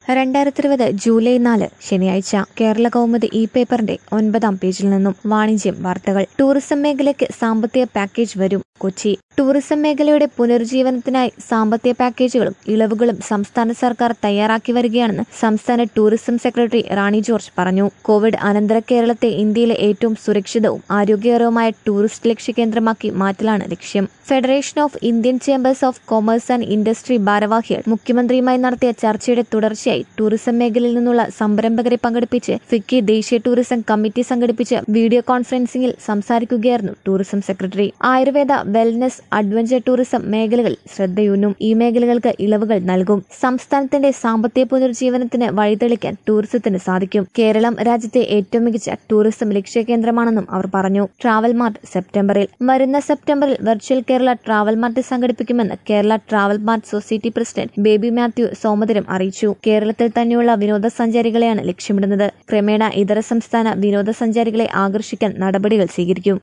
രണ്ടായിരത്തി ഇരുപത് ജൂലൈ നാല് ശനിയാഴ്ച കേരള കൗമുദി ഇ പേപ്പറിന്റെ ഒൻപതാം പേജിൽ നിന്നും വാണിജ്യം വാർത്തകൾ ടൂറിസം മേഖലയ്ക്ക് സാമ്പത്തിക പാക്കേജ് വരും കൊച്ചി ടൂറിസം മേഖലയുടെ പുനരുജ്ജീവനത്തിനായി സാമ്പത്തിക പാക്കേജുകളും ഇളവുകളും സംസ്ഥാന സർക്കാർ തയ്യാറാക്കി വരികയാണെന്ന് സംസ്ഥാന ടൂറിസം സെക്രട്ടറി റാണി ജോർജ് പറഞ്ഞു കോവിഡ് അനന്തര കേരളത്തെ ഇന്ത്യയിലെ ഏറ്റവും സുരക്ഷിതവും ആരോഗ്യകരവുമായ ടൂറിസ്റ്റ് ലക്ഷ്യകേന്ദ്രമാക്കി മാറ്റലാണ് ലക്ഷ്യം Federation of Indian Chambers of Commerce and Industry ഭാരവാഹികൾ മുഖ്യമന്ത്രിയുമായി നടത്തിയ ചർച്ചയുടെ തുടർച്ചയായി ടൂറിസം മേഖലയിൽ നിന്നുള്ള സംരംഭകരെ പങ്കെടുപ്പിച്ച് ഫിക്കി ദേശീയ ടൂറിസം കമ്മിറ്റി സംഘടിപ്പിച്ച വീഡിയോ കോൺഫറൻസിംഗിൽ സംസാരിക്കുകയായിരുന്നു tourism secretary Ayurveda wellness adventure tourism മേഖലകളിൽ ശ്രദ്ധയൂന്നും ഈ മേഖലകൾക്ക് ഇളവുകൾ നൽകും സംസ്ഥാനത്തിന്റെ സാമ്പത്തിക പുനരുജ്ജീവനത്തിന് വഴിതെളിക്കാൻ ടൂറിസത്തിന് സാധിക്കും കേരളം രാജ്യത്തെ ഏറ്റവും മികച്ച ടൂറിസം ലക്ഷ്യകേന്ദ്രമാണെന്നും അവർ പറഞ്ഞു ട്രാവൽ മാർട്ട് സെപ്റ്റംബറിൽ വരുന്ന സെപ്റ്റംബറിൽ വെർച്വൽ കേരള ട്രാവൽ മാർട്ട് സംഘടിപ്പിക്കുമെന്ന് Kerala travel mart society president Baby Mathew Somatheeram അറിയിച്ചു കേരളത്തിൽ തന്നെയുള്ള വിനോദസഞ്ചാരികളെയാണ് ലക്ഷ്യമിടുന്നത് ക്രമേണ ഇതര സംസ്ഥാന വിനോദസഞ്ചാരികളെ ആകർഷിക്കാൻ നടപടികൾ സ്വീകരിക്കും